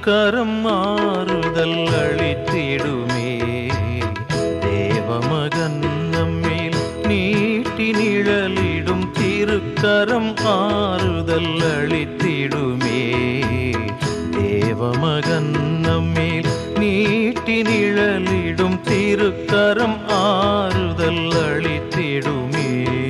திருக்கரம் ஆறுதல் அளித்திடுமே தேவமகன் நம்மேல் நீட்டி நிழலிடும் திருக்கரம் ஆறுதல் அளித்திடுமே தேவமகன் நம்மேல் நீட்டி நிழலிடும் திருக்கரம் ஆறுதல் அளித்திடுமே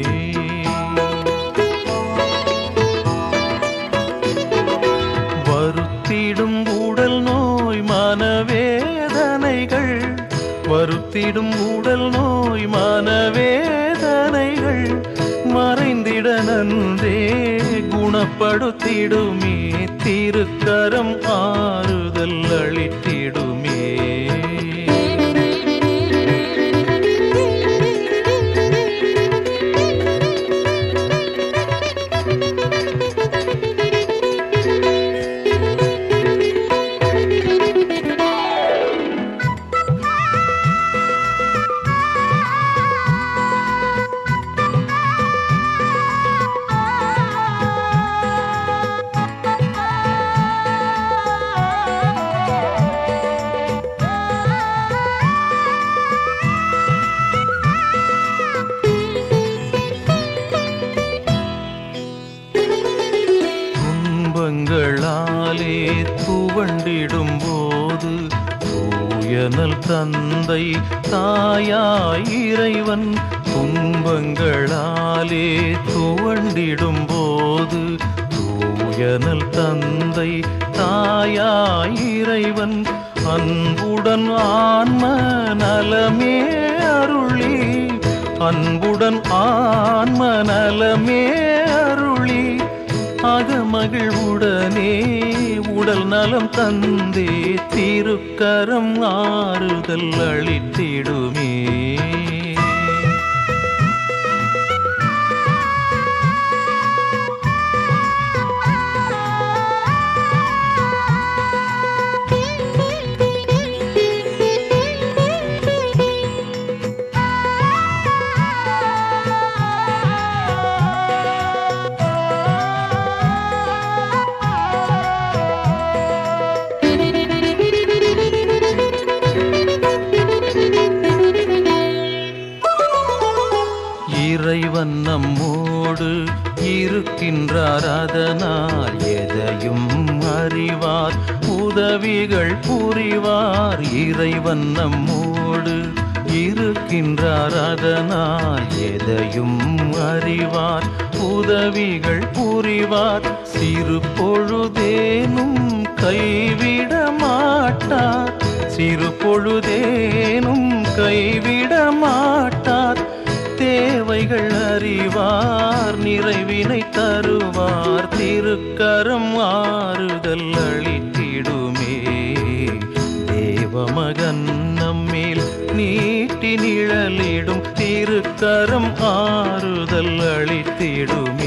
வருத்திடும் உடல் நோய் மனவேதனைகள் வருத்திடும் உடல் நோய் மனவேதனைகள் மறைந்திட நன்றே குணப்படுத்திடுமே திருக்கரம் ஆறுதல் அளித்திடுமே துன்பங்களாலே துவண்டிடும் போது தூயனல் தந்தை தாயாய் இறைவன் துன்பங்களாலே துவண்டிடும் போது தூயனல் தந்தை தாயாய் இறைவன் அன்புடன் ஆன்ம நலமே அருளி அன்புடன் ஆன்ம நலமே அருளி அகமகிழ்வுடனே உடல் நலம் தந்தே திருக்கரம் ஆறுதல் அளித்திடுமே இறைவன் நம்மோடு இருக்கின்றார் அதனால் எதையும் அறிவார் உதவிகள் புரிவார் இறைவன் நம்மோடு இருக்கின்றார் அதனால் எதையும் அறிவார் உதவிகள் புரிவார் சிறு பொழுதேனும் கைவிட மாட்டார் சிறு பொழுதேனும் கைவிட மாட்டார் தேவைகள் அறிவார் நிறைவினை தருவார் திருக்கரம் ஆறுதல் அளித்திடுமே தேவமகன் நம்மேல் நீட்டி நிழலிடும் திருக்கரம் ஆறுதல் அளித்திடுமே